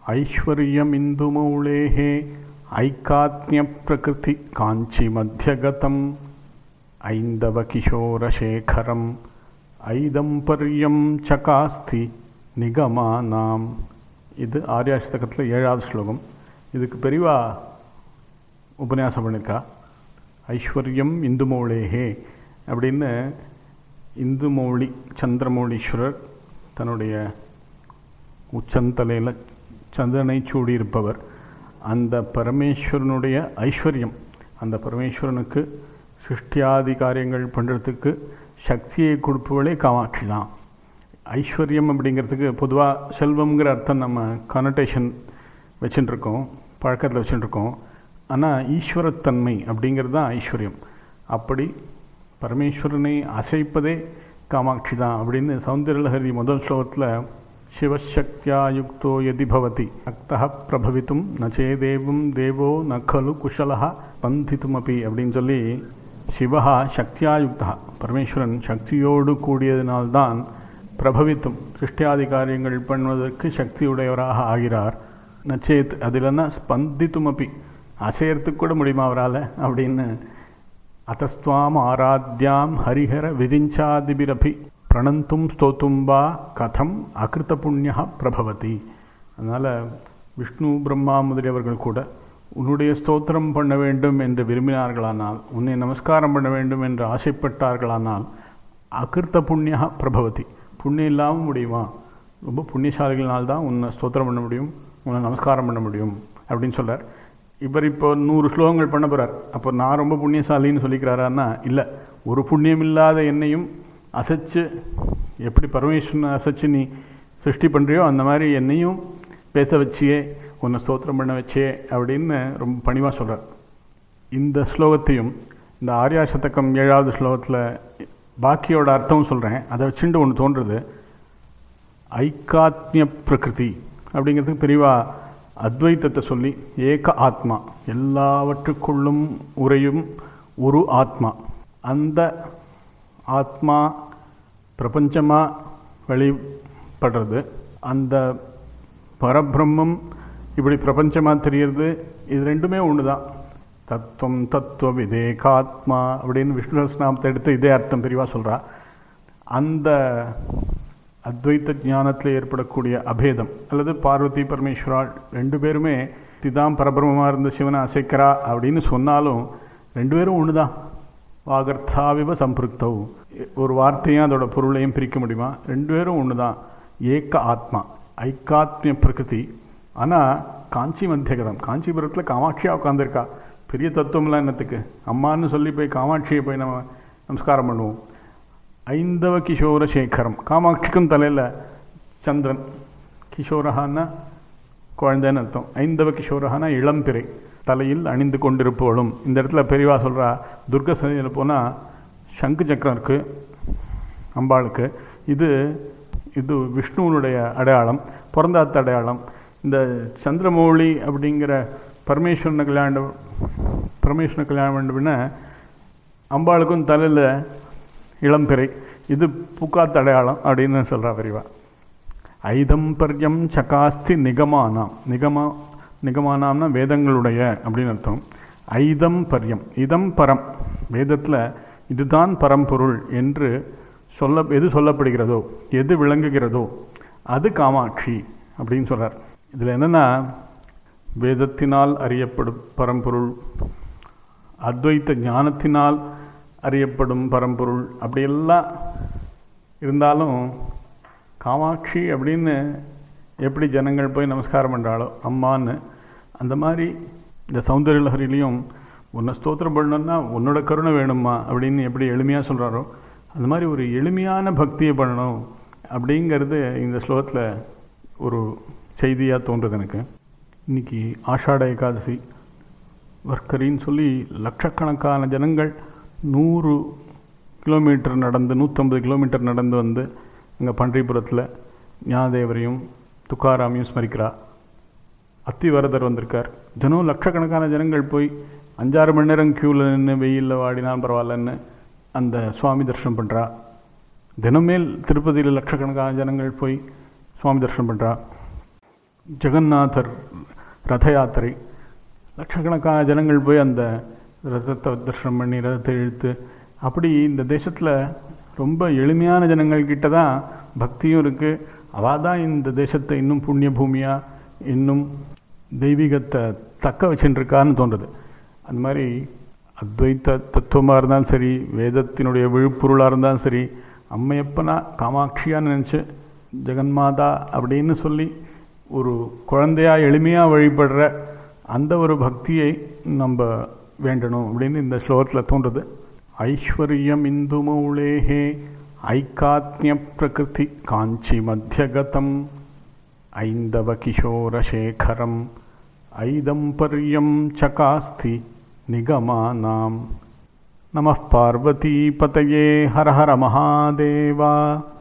ऐश्वर्यमिन्दुमौळेः ऐकात्म्यप्रकृति काञ्चिमध्यगतम् ऐन्दवकिशोरशेखरम् ஐதம்பர்யம் சகாஸ்தி நிகமானாம் இது ஆரியாஷ்டகத்தில் ஏழாவது ஸ்லோகம் இதுக்கு பெரிவா உபன்யாசம் பண்ணியிருக்கா ஐஸ்வர்யம் இந்துமௌளேஹே அப்படின்னு இந்துமௌழி சந்திரமௌழீஸ்வரர் தன்னுடைய உச்சந்தலையில் சந்திரனை சூடியிருப்பவர் அந்த பரமேஸ்வரனுடைய ஐஸ்வர்யம் அந்த பரமேஸ்வரனுக்கு சிருஷ்டியாதி காரியங்கள் பண்ணுறதுக்கு சக்தியை கொடுப்பவளே காமாட்சி தான் ஐஸ்வர்யம் அப்படிங்கிறதுக்கு பொதுவாக செல்வம்ங்கிற அர்த்தம் நம்ம கனோட்டேஷன் வச்சுட்டுருக்கோம் பழக்கத்தில் வச்சுட்டுருக்கோம் ஆனால் ஈஸ்வரத்தன்மை அப்படிங்கிறது தான் ஐஸ்வர்யம் அப்படி பரமேஸ்வரனை அசைப்பதே காமாட்சி தான் அப்படின்னு சௌந்தரலஹரி முதல் ஸ்லோகத்தில் சிவசக்தியா யுக்தோ எதி பவதி அக்தா பிரபவித்தும் நச்சேதேவம் தேவோ ந கலு குஷலா பந்தித்துமபி அப்படின்னு சொல்லி சிவா சக்தியாயுக்தா பரமேஸ்வரன் சக்தியோடு கூடியதினால்தான் பிரபவித்தும் சிருஷ்டியாதி காரியங்கள் பண்ணுவதற்கு சக்தியுடையவராக ஆகிறார் நச்சேத் அதில்னா ஸ்பந்தித்தும் அப்பி அசையறதுக்கு கூட முடியுமா அவரால் அப்படின்னு அத்தஸ்துவாம் ஆராத்யாம் ஹரிஹர விதிஞ்சாதிபிரபி பிரணந்தும் ஸ்தோத்தும் வா கதம் அகிருத்த புண்ணியா பிரபவதி அதனால் விஷ்ணு பிரம்மா முதலியவர்கள் கூட உன்னுடைய ஸ்தோத்திரம் பண்ண வேண்டும் என்று விரும்பினார்களானால் உன்னை நமஸ்காரம் பண்ண வேண்டும் என்று ஆசைப்பட்டார்களானால் அகிருத்த புண்ணியா பிரபவதி புண்ணியம் இல்லாமல் முடியுமா ரொம்ப புண்ணியசாலிகளால் தான் உன்னை ஸ்தோத்திரம் பண்ண முடியும் உன்னை நமஸ்காரம் பண்ண முடியும் அப்படின்னு சொல்கிறார் இவர் இப்போ நூறு ஸ்லோகங்கள் பண்ண போகிறார் அப்போ நான் ரொம்ப புண்ணியசாலின்னு சொல்லிக்கிறாரான்னா இல்லை ஒரு புண்ணியம் இல்லாத என்னையும் அசைச்சு எப்படி பரமேஸ்வரனை அசைச்சு நீ சிருஷ்டி பண்ணுறியோ அந்த மாதிரி என்னையும் பேச வச்சியே உன்னை ஸ்தோத்திரம் பண்ண வச்சே அப்படின்னு ரொம்ப பணிவாக சொல்கிறார் இந்த ஸ்லோகத்தையும் இந்த ஆர்யா சதகம் ஏழாவது ஸ்லோகத்தில் பாக்கியோட அர்த்தம் சொல்கிறேன் அதை வச்சுட்டு ஒன்று தோன்றுறது ஐக்காத்மிய பிரகிருதி அப்படிங்கிறதுக்கு பெரியவா அத்வைத்தத்தை சொல்லி ஏக ஆத்மா எல்லாவற்றுக்குள்ளும் உரையும் ஒரு ஆத்மா அந்த ஆத்மா பிரபஞ்சமாக வெளிப்படுறது அந்த பரபிரம்மம் இப்படி பிரபஞ்சமாக தெரியறது இது ரெண்டுமே ஒன்று தான் தத்துவம் தத்துவ விதேகாத்மா அப்படின்னு விஷ்ணு நாமத்தை எடுத்து இதே அர்த்தம் பெரியவா சொல்கிறா அந்த அத்வைத்த ஞானத்தில் ஏற்படக்கூடிய அபேதம் அல்லது பார்வதி பரமேஸ்வரால் ரெண்டு பேருமே இதுதான் பரபிரமமாக இருந்த சிவனை அசைக்கிறா அப்படின்னு சொன்னாலும் ரெண்டு பேரும் ஒன்று தான் வாகர்த்தாவிவ சம்பிருக்தவ் ஒரு வார்த்தையும் அதோட பொருளையும் பிரிக்க முடியுமா ரெண்டு பேரும் ஒன்று தான் ஏக்க ஆத்மா ஐக்காத்மிய பிரகிருதி ஆனால் காஞ்சி மத்தியகதம் காஞ்சிபுரத்தில் காமாட்சியாக உட்காந்துருக்கா பெரிய தத்துவம்லாம் என்னத்துக்கு அம்மான்னு சொல்லி போய் காமாட்சியை போய் நம்ம நமஸ்காரம் பண்ணுவோம் ஐந்தவ கிஷோர சேகரம் காமாட்சிக்கும் தலையில் சந்திரன் கிஷோரஹான்னா குழந்தைன்னு அர்த்தம் ஐந்தவ கிஷோரஹானா இளம்பிறை தலையில் அணிந்து கொண்டிருப்பவளும் இந்த இடத்துல பெரியவா சொல்கிறா துர்க சனியில் போனால் சங்கு சக்கரம் இருக்குது அம்பாளுக்கு இது இது விஷ்ணுவனுடைய அடையாளம் பிறந்தாத்த அடையாளம் இந்த சந்திரமௌழி அப்படிங்கிற பரமேஸ்வரனை கல்யாணம் பரமேஸ்வரனை கல்யாணம் பண்ண அம்பாளுக்கும் தலையில் இளம்பிறை இது புக்காத்த அடையாளம் அப்படின்னு சொல்கிறா பெரியவா ஐதம்பர்யம் சகாஸ்தி நிகமானாம் நிகமா நிகமானாம்னா வேதங்களுடைய அப்படின்னு அர்த்தம் ஐதம் பர்யம் இதம் பரம் வேதத்தில் இதுதான் பரம்பொருள் என்று சொல்ல எது சொல்லப்படுகிறதோ எது விளங்குகிறதோ அது காமாட்சி அப்படின்னு சொல்கிறார் இதில் என்னென்னா வேதத்தினால் அறியப்படும் பரம்பொருள் அத்வைத்த ஞானத்தினால் அறியப்படும் பரம்பொருள் அப்படியெல்லாம் இருந்தாலும் காமாட்சி அப்படின்னு எப்படி ஜனங்கள் போய் நமஸ்காரம் பண்ணுறாளோ அம்மான்னு அந்த மாதிரி இந்த சௌந்தர்ய லஹரிலையும் உன்னை ஸ்தோத்திரம் பண்ணணும்னா உன்னோட கருணை வேணுமா அப்படின்னு எப்படி எளிமையாக சொல்கிறாரோ அந்த மாதிரி ஒரு எளிமையான பக்தியை பண்ணணும் அப்படிங்கிறது இந்த ஸ்லோகத்தில் ஒரு செய்தியாக தோன்றுது எனக்கு இன்றைக்கி ஆஷாட ஏகாதசி வர்க்கரின்னு சொல்லி லட்சக்கணக்கான ஜனங்கள் நூறு கிலோமீட்டர் நடந்து நூற்றம்பது கிலோமீட்டர் நடந்து வந்து இங்கே பன்றிபுரத்தில் ஞானதேவரையும் துக்காராமையும் ஸ்மரிக்கிறா அத்திவரதர் வந்திருக்கார் தினம் லட்சக்கணக்கான ஜனங்கள் போய் அஞ்சாறு மணி நேரம் க்யூவில் நின்று வெயிலில் வாடினாலும் பரவாயில்லன்னு அந்த சுவாமி தரிசனம் பண்ணுறா தினமேல் திருப்பதியில் லட்சக்கணக்கான ஜனங்கள் போய் சுவாமி தரிசனம் பண்ணுறா ஜெகநாதர் ரத யாத்திரை லட்சக்கணக்கான ஜனங்கள் போய் அந்த ரதத்தை தரிசனம் பண்ணி ரதத்தை இழுத்து அப்படி இந்த தேசத்தில் ரொம்ப எளிமையான ஜனங்கள் கிட்ட தான் பக்தியும் இருக்கு அவள் தான் இந்த தேசத்தை இன்னும் புண்ணிய பூமியா இன்னும் தெய்வீகத்தை தக்க வச்சுட்டு இருக்கான்னு தோன்றுது அந்த மாதிரி அத்வைத்த தத்துவமாக இருந்தாலும் சரி வேதத்தினுடைய விழுப்பொருளாக இருந்தாலும் சரி அம்மையப்பனா காமாட்சியான்னு நினச்சி ஜெகன்மாதா அப்படின்னு சொல்லி ஒரு குழந்தையா எளிமையாக வழிபடுற அந்த ஒரு பக்தியை நம்ம வேண்டணும் அப்படின்னு இந்த ஸ்லோகத்தில் தோன்றுது ஐஸ்வர்யம் இந்து மௌளேஹே ஐக்காத்மிய பிரகிருதி காஞ்சி மத்தியகதம் ஐந்தவ கிஷோரசேகரம் ஐதம்பர்யம் சகாஸ்தி நிகமானாம் நம பார்வதீபதயே ஹர ஹர மகாதேவா